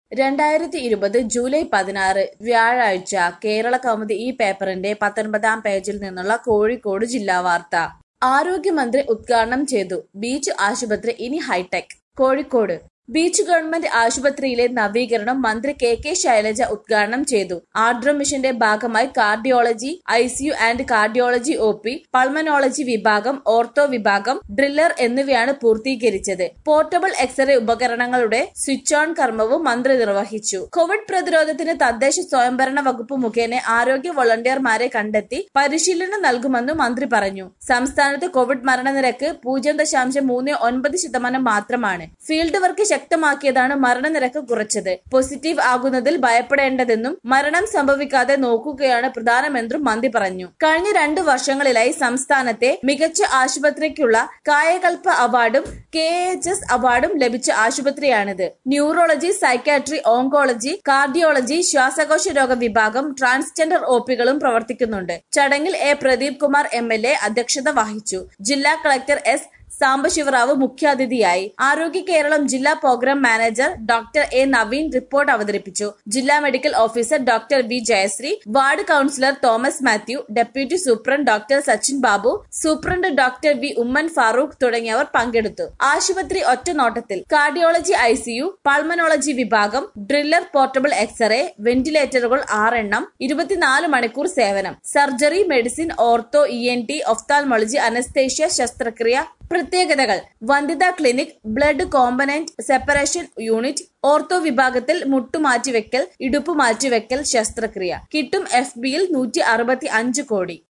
രണ്ടായിരത്തി ഇരുപത് ജൂലൈ പതിനാറ് വ്യാഴാഴ്ച കേരള കൗമുദി ഈ പേപ്പറിന്റെ പത്തൊൻപതാം പേജിൽ നിന്നുള്ള കോഴിക്കോട് ജില്ലാ വാർത്ത ആരോഗ്യമന്ത്രി ഉദ്ഘാടനം ചെയ്തു ബീച്ച് ആശുപത്രി ഇനി ഹൈടെക് കോഴിക്കോട് ബീച്ച് ഗവൺമെന്റ് ആശുപത്രിയിലെ നവീകരണം മന്ത്രി കെ കെ ശൈലജ ഉദ്ഘാടനം ചെയ്തു ആർദ്രം മിഷന്റെ ഭാഗമായി cardiology ICU and cardiology O P pulmonology വിഭാഗം ഓർത്തോ വിഭാഗം ഡ്രില്ലർ എന്നിവയാണ് പൂർത്തീകരിച്ചത് പോർട്ടബിൾ എക്സ്റേ ഉപകരണങ്ങളുടെ സ്വിച്ച് ഓൺ കർമ്മവും മന്ത്രി നിർവഹിച്ചു കോവിഡ് പ്രതിരോധത്തിന് തദ്ദേശ സ്വയംഭരണ വകുപ്പ് മുഖേന ആരോഗ്യ വോളണ്ടിയർമാരെ കണ്ടെത്തി പരിശീലനം നൽകുമെന്നും മന്ത്രി പറഞ്ഞു സംസ്ഥാനത്ത് കോവിഡ് മരണനിരക്ക് പൂജ്യം ദശാംശം മൂന്ന് ഒൻപത് ശതമാനം മാത്രമാണ് ഫീൽഡ് വർക്ക് ശക്തമാക്കിയതാണ് മരണനിരക്ക് കുറച്ചത് പോസിറ്റീവ് ആകുന്നതിൽ ഭയപ്പെടേണ്ടതെന്നും മരണം സംഭവിക്കാതെ നോക്കുകയാണ് പ്രധാനമന്ത്രിയും മന്ത്രി പറഞ്ഞു കഴിഞ്ഞ രണ്ടു വർഷങ്ങളിലായി സംസ്ഥാനത്തെ മികച്ച ആശുപത്രിക്കുള്ള കായകൽപ്പ അവാർഡും കെ എച്ച് എസ് അവാർഡും ലഭിച്ച ആശുപത്രിയാണിത് ന്യൂറോളജി സൈക്കാട്രി ഓങ്കോളജി കാർഡിയോളജി ശ്വാസകോശ രോഗ വിഭാഗം ട്രാൻസ്ജെൻഡർ ഒപികളും പ്രവർത്തിക്കുന്നുണ്ട് ചടങ്ങിൽ A Pradeep Kumar M L A അധ്യക്ഷത വഹിച്ചു ജില്ലാ കളക്ടർ എസ് സാംബശിവറാവു മുഖ്യാതിഥിയായി ആരോഗ്യ കേരളം ജില്ലാ programme manager doctor A Naveen report അവതരിപ്പിച്ചു ജില്ലാ medical officer doctor V Jayasree ward councillor Thomas Mathew deputy superintendent doctor Sachin Babu superintendent doctor V Oommen Farooq തുടങ്ങിയവർ പങ്കെടുത്തു ആശുപത്രി ഒറ്റ നോട്ടത്തിൽ കാർഡിയോളജി ഐസിയു പൾമനോളജി വിഭാഗം ഡ്രില്ലർ പോർട്ടബിൾ എക്സ്റേ വെന്റിലേറ്ററുകൾ ആറെണ്ണം ഇരുപത്തിനാല് മണിക്കൂർ സേവനം surgery medicine ortho E N T ophthalmology anaesthesia ശസ്ത്രക്രിയ പ്രത്യേകതകൾ വന്ധ്യതാ clinic blood component separation unit ortho വിഭാഗത്തിൽ മുട്ടുമാറ്റിവെക്കൽ ഇടുപ്പ് മാറ്റിവെക്കൽ ശസ്ത്രക്രിയ കിട്ടും എഫ് ബിയിൽ നൂറ്റി അറുപത്തി അഞ്ച് കോടി